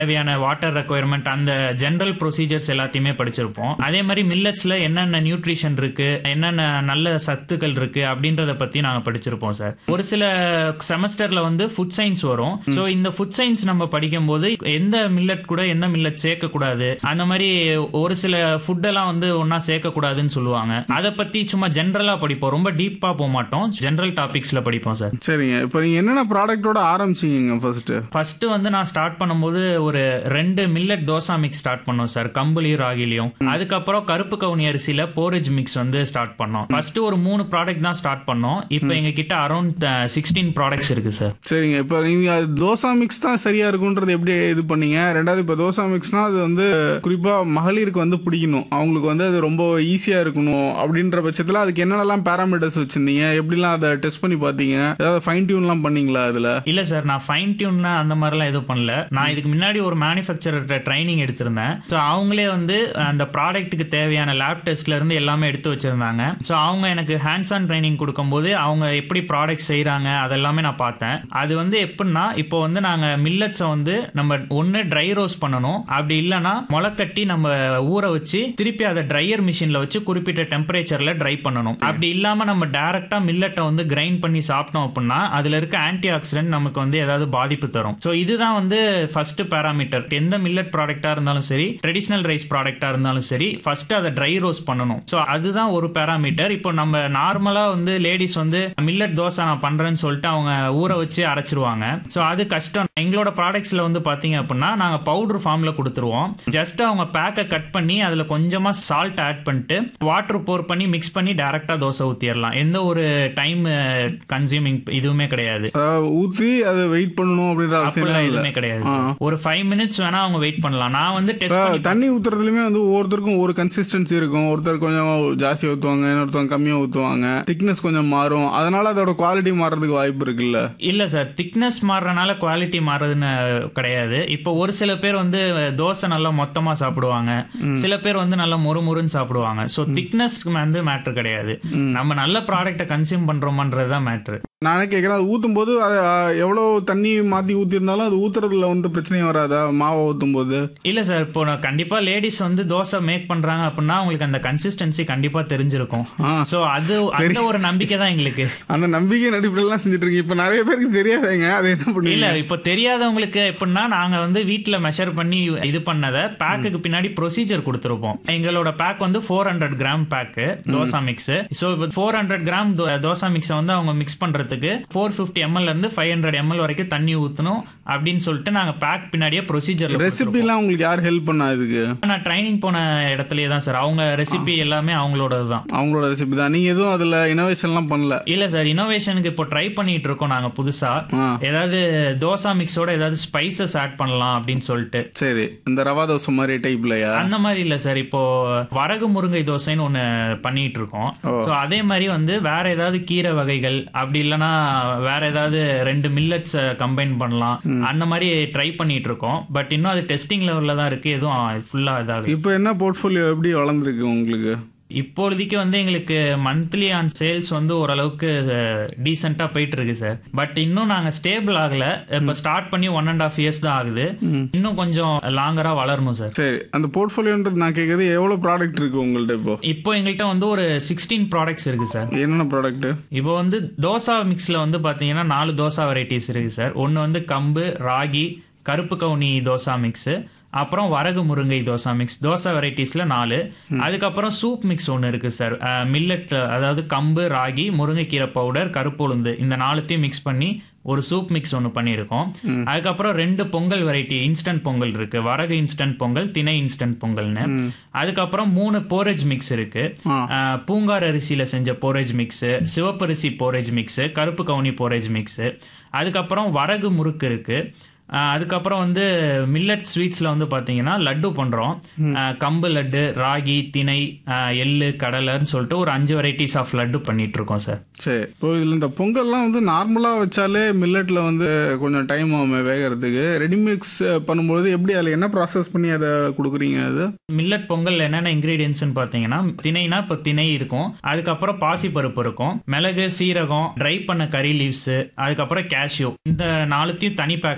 தேவையான water requirement அந்த general procedures எல்லாத்தையுமே படிச்சிருப்போம் அதே மாதிரி மில்லட்ஸ்ல என்னென்ன நியூட்ரிஷன் இருக்கு என்னென்ன நல்ல சத்துக்கள் இருக்கு அப்படின்றத பத்தி நாங்க படிச்சிருப்போம் சார் ஒரு சில செமஸ்டர்ல வந்து ஃபுட் சயின்ஸ் வரும் ஸோ இந்த ஃபுட் சயின்ஸ் நம்ம படிக்கும் போது எந்த மில்லட் கூட எந்த மில்லட் சேர்க்க கூடாது அந்த மாதிரி ஒரு சில ஃபுட் எல்லாம் வந்து ஒன்னா சேர்க்க கூடாதுன்னு சொல்லுவாங்க அதை பத்தி சும்மா ஜென்ரலா படிப்போம் ரொம்ப டீப்பா போக மாட்டோம் ஜென்ரல் டாபிக்ஸ்ல படிப்போம் சார் சரிங்க இப்போ நீங்க என்னென்ன ப்ராடக்ட்டோட ஆரம்பிச்சீங்க ஃபர்ஸ்ட் ஃபர்ஸ்ட் வந்து நான் ஸ்டார்ட் பண்ணும்போது ஒரு ரெண்டு மில்லட் தோசா மிக்ஸ் ஸ்டார்ட் பண்ணோம் சார் கம்புலியும் ராகிலையும் அதுக்கப்புறம் கருப்பு கவுனி அரிசியில போரேஜ் மிக்ஸ் வந்து ஸ்டார்ட் பண்ணோம் ஃபர்ஸ்ட் ஒரு மூணு ப்ராடக்ட் தான் ஸ்டார்ட் பண்ணோம் இப்போ எங்க கிட்ட அரௌண்ட் சிக்ஸ்டீன் ப்ராடக்ட்ஸ் இருக்கு சார் சரிங்க இப்போ நீங்க அது தோசா மிக்ஸ் தான் சரியா இருக்குன்றது எப்படி இது பண்ணீங்க ரெண்டாவது இப்போ தோசா மிக்ஸ்னா அது வந்து குறிப்பா மகளிருக்கு வந்து பிடிக்கணும் அவங்களுக்கு வந்து அது ரொம்ப ஈஸியா இருக்கணும் அப்படின்ற பட்சத்தில் அதுக்கு என்னென்னலாம் பேராமீட்டர்ஸ் வச்சிருந்தீங்க எப்படிலாம் அதை டெஸ்ட் பண்ணி பார்த்தீங்க ஏதாவது ஃபைன் டியூன்லாம் பண்ணீங்களா அதுல இல்ல சார் நான் ஃபைன் டியூன்னா அந்த மாதிரிலாம் எதுவும் பண்ணல நான் இதுக்கு முன்னாடி ஒரு மேனுஃபேக்சரர் ட்ரைனிங் எடுத்திருந்தேன் ஸோ அவங்களே வந்து அந்த ப்ராடக்ட்டுக்கு தேவையான லேப் டெஸ்ட்ல இருந்து எல்லாமே எடுத்து வச்சிருந்தாங்க ஸோ அவங்க எனக்கு ஹேண்ட்ஸ் ஆன் ட்ரைனிங் கொடுக்கும்போது அவங்க எப்படி ப்ராடக்ட் செய்றாங்க அதெல்லாமே நான் பார்த்தேன் அது வந்து எப்படின்னா இப்போ வந்து நாங்க மில்லட்ஸை வந்து நம்ம ஒன்று ட்ரை ரோஸ்ட் பண்ணணும் அப்படி இல்லைன்னா முளைக்கட்டி நம்ம ஊற வச்சு திருப்பி அதை ட்ரையர் மிஷின்ல வச்சு குறிப்பிட்ட டெம்பரேச்சர்ல ட்ரை பண்ணணும் அப்படி இல்லாம நம்ம டைரக்டா மில்லட்டை வந்து கிரைண்ட் பண்ணி சாப்பிட்டோம் அப்படின்னா அதுல இருக்க ஆன்டி ஆக்சிடென்ட் நமக்கு வந்து ஏதாவது பாதிப்பு தரும் ஸோ இதுதான் வந்து ஃபர்ஸ்ட் பேராமீட்டர் எந்த மில்லட் ப்ராடக்டா இருந்தாலும் சரி ட்ரெடிஷனல் ரைஸ் ப்ராடக்டா இருந்தாலும் சரி ஃபர்ஸ்ட் அதை ட்ரை ரோஸ்ட் பண்ணணும் ஸோ அதுதான் ஒரு பேராமீட்டர் இப்போ நம்ம நார்மலா வந்து லேடிஸ் வந்து மில்லட் தோசை நான் பண்றேன்னு சொல்லிட்டு அவங்க ஊற வச்சு அரைச்சிருவாங்க ஸோ அது கஷ்டம் எங்களோட ப்ராடக்ட்ஸ்ல வந்து பாத்தீங்க அப்படின்னா நாங்க பவுடர் ஃபார்ம்ல கொடுத்துருவோம் ஜஸ்ட் அவங்க பேக்கை கட் பண்ணி அதுல கொஞ்சமா சால்ட் ஆட் பண்ணிட்டு வாட்டர் போர் பண்ணி மிக்ஸ் பண்ணி டைரக்டா தோசை ஊத்திடலாம் எந்த ஒரு டைம் கன்சியூமிங் இதுவுமே கிடையாது அதாவது ஊற்றி அதை வெயிட் பண்ணணும் அப்படின்ற அவசியம் அப்படிலாம் இல்லை எதுவுமே கிடையாது ஒரு ஃபைவ் மினிட்ஸ் வேணா அவங்க வெயிட் பண்ணலாம் நான் வந்து டெஸ்ட் இப்போ தண்ணி ஊத்துறதுலயுமே வந்து ஒவ்வொருத்தருக்கும் ஒரு கன்சிஸ்டன்சி இருக்கும் ஒருத்தர் கொஞ்சம் ஜாஸ்தியாக ஊற்றுவாங்க இன்னொருத்தவங்க கம்மியாக ஊற்றுவாங்க திக்னஸ் கொஞ்சம் மாறும் அதனால அதோட குவாலிட்டி மாறுறதுக்கு வாய்ப்பு இருக்குல்ல இல்ல சார் திக்னஸ் மாறுறதுனால குவாலிட்டி மாறுறதுன்னு கிடையாது இப்போ ஒரு சில பேர் வந்து தோசை நல்லா மொத்தமா சாப்பிடுவாங்க சில பேர் வந்து நல்லா மொறுமொறுன்னு சாப்பிடுவாங்க ஸோ திக்னஸ்க்கு வந்து மேட்ரு கிடையாது நம்ம நல்ல ப்ராடக்ட்டை கன்சியூம் பண்றோமான்றது தான் மேட்ரு நானே கேட்குறேன் அது ஊற்றும் போது அது அஹ், எவ்வளோ தண்ணி மாற்றி ஊற்றிருந்தாலும் அது ஊத்துறதுல வந்து பிரச்சனையும் வராதா மாவை ஊற்றும் போது இல்ல சார் இப்போ நான் கண்டிப்பா லேடிஸ் வந்து தோசை மேக் பண்றாங்க அப்படின்னா அவங்களுக்கு அந்த கன்சிஸ்டன்சி கண்டிப்பா தெரிஞ்சிருக்கும் ஆ. சோ அது அந்த ஒரு நம்பிக்கை தான் எங்களுக்கு அந்த நம்பிக்கை நடிப்புலாம் செஞ்சுட்டு இருக்கீங்க இப்போ நிறைய பேருக்கு தெரியாதுங்க அது என்ன இல்ல பண்ணுவீங்க இப்போ தெரியாதவங்களுக்கு எப்படின்னா நாங்க வந்து வீட்ல மெஷர் பண்ணி இது பண்ணத பேக்குக்கு பின்னாடி ப்ரொசீஜர் கொடுத்துருப்போம் எங்களோட பேக் வந்து ஃபோர் ஹண்ட்ரட் கிராம் பேக்கு dosa mix so four hundred gram dosa மிக்ஸை வந்து அவங்க மிக்ஸ் பண்றதுக்கு ஃபோர் ஃபிஃப்டி எம்எல் இருந்து ஃபைவ் ஹண்ட்ரட் எம்எல் வரைக்கும் தண்ணி ஊத்தணும் அப்படின்னு சொல்லிட்டு நாங்க பேக் பின்னாடியே ப்ரொசீஜர் ரெசிபிலாம் உங்களுக்கு யார் ஹெல்ப் பண்ணா இதுக்கு நான் ட்ரைனிங் போன இடத்துலயே தான் சார் அவங்க ரெசிபி எல்லாமே அவங்களோடது தான் அவங்களோட ரெசிபி தான் நீங்கள் எதுவும் அதில் இனோவேஷன்லாம் பண்ணல இல்ல சார் இனோவேஷனுக்கு இப்போ ட்ரை பண்ணிட்டு இருக்கோம் நாங்க புதுசா ஆ ஏதாவது தோசா மிக்ஸோட ஏதாவது ஸ்பைசஸ் ஆட் பண்ணலாம் அப்படின்னு சொல்லிட்டு சரி இந்த ரவா தோசை மாதிரி டைப்லையா அந்த மாதிரி இல்ல சார் இப்போ வரகு முருங்கை தோசைன்னு ஒண்ணு பண்ணிட்டு இருக்கோம் ஸோ அதே மாதிரி வந்து வேற ஏதாவது கீரை வகைகள் அப்படி இல்லைன்னா வேற ஏதாவது ரெண்டு மில்லட்ஸ் கம்பைன் பண்ணலாம் அந்த மாதிரி ட்ரை பண்ணிட்டு இருக்கோம் பட் இன்னும் அது டெஸ்டிங் லெவல்ல தான் இருக்கு எதுவும் ஃபுல்லா இதாகுது இப்போ என்ன போர்ட்ஃபோலியோ எப்படி வளர்ந்துருக்கு உங்களுக்கு இப்பொழுதைக்கு வந்து எங்களுக்கு மந்த்லி ஆன் சேல்ஸ் வந்து ஓரளவுக்கு டீசெண்டா போயிட்டு இருக்கு சார் பட் இன்னும் நாங்க ஸ்டேபிள் ஆகல இப்ப ஸ்டார்ட் பண்ணி ஒன் அண்ட் ஆஃப் இயர்ஸ் தான் ஆகுது இன்னும் கொஞ்சம் லாங்கரா வளரணும் சார் சரி அந்த போர்ட்ஃபோலியோன்றது நான் கேட்குறது எவ்வளோ ப்ராடக்ட் இருக்கு உங்கள்ட்ட இப்போ இப்போ எங்கள்கிட்ட வந்து ஒரு சிக்ஸ்டீன் ப்ராடக்ட்ஸ் இருக்கு சார் என்னென்ன ப்ராடக்ட் இப்போ வந்து தோசா மிக்ஸ்ல வந்து பாத்தீங்கன்னா நாலு தோசா வெரைட்டிஸ் இருக்கு சார் ஒன்னு வந்து கம்பு ராகி கருப்பு கவுனி தோசா மிக்ஸ் அப்புறம் வரகு முருங்கை தோசா மிக்ஸ் தோசை வெரைட்டிஸ்ல நாலு அதுக்கப்புறம் சூப் மிக்ஸ் ஒன்று இருக்கு சார் மில்லட் அதாவது கம்பு ராகி முருங்கைக்கீரை பவுடர் கருப்பு உளுந்து இந்த நாலுத்தையும் மிக்ஸ் பண்ணி ஒரு சூப் மிக்ஸ் ஒன்று பண்ணியிருக்கோம் அதுக்கப்புறம் ரெண்டு பொங்கல் வெரைட்டி இன்ஸ்டன்ட் பொங்கல் இருக்கு வரகு இன்ஸ்டன்ட் பொங்கல் திணை இன்ஸ்டன்ட் பொங்கல்னு அதுக்கப்புறம் மூணு போரேஜ் மிக்ஸ் இருக்கு அஹ், பூங்கார் அரிசியில செஞ்ச போரேஜ் மிக்ஸ் சிவப்பரிசி போரேஜ் மிக்ஸ் கருப்பு கவுனி போரேஜ் மிக்ஸ் அதுக்கப்புறம் வரகு முறுக்கு இருக்கு அஹ், அதுக்கப்புறம் வந்து மில்லட் ஸ்வீட்ஸ்ல வந்து பாத்தீங்கன்னா லட்டு பண்றோம் அஹ், கம்பு லட்டு ராகி திணை அஹ், எள்ளு கடலைன்னு சொல்லிட்டு ஒரு அஞ்சு வெரைட்டிஸ் ஆஃப் லட்டு பண்ணிட்டு இருக்கோம் சார் சரி இப்போ இதில் இந்த பொங்கல்லாம் வந்து நார்மலாக வச்சாலே மில்லட்டில் வந்து கொஞ்சம் டைம் ஆகும் வேகிறதுக்கு ரெடிமிக்ஸ் பண்ணும்போது எப்படி அதில் என்ன ப்ராசஸ் பண்ணி அதை கொடுக்குறீங்க அது மில்லட் பொங்கல் என்னென்ன இன்கிரீடியன்ஸ்னு பார்த்தீங்கன்னா திணைனா இப்போ திணை இருக்கும் அதுக்கப்புறம் பாசிப்பருப்பு இருக்கும் மிளகு சீரகம் ட்ரை பண்ண கறி லீவ்ஸ் அதுக்கப்புறம் கேஷ்யூ இந்த நாலுத்தையும் தனி பேக்கில் போட்டுருவோம்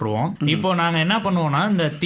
போட்டுருவோம் இப்போ நாங்க என்ன பண்ணுவோம்னா இந்த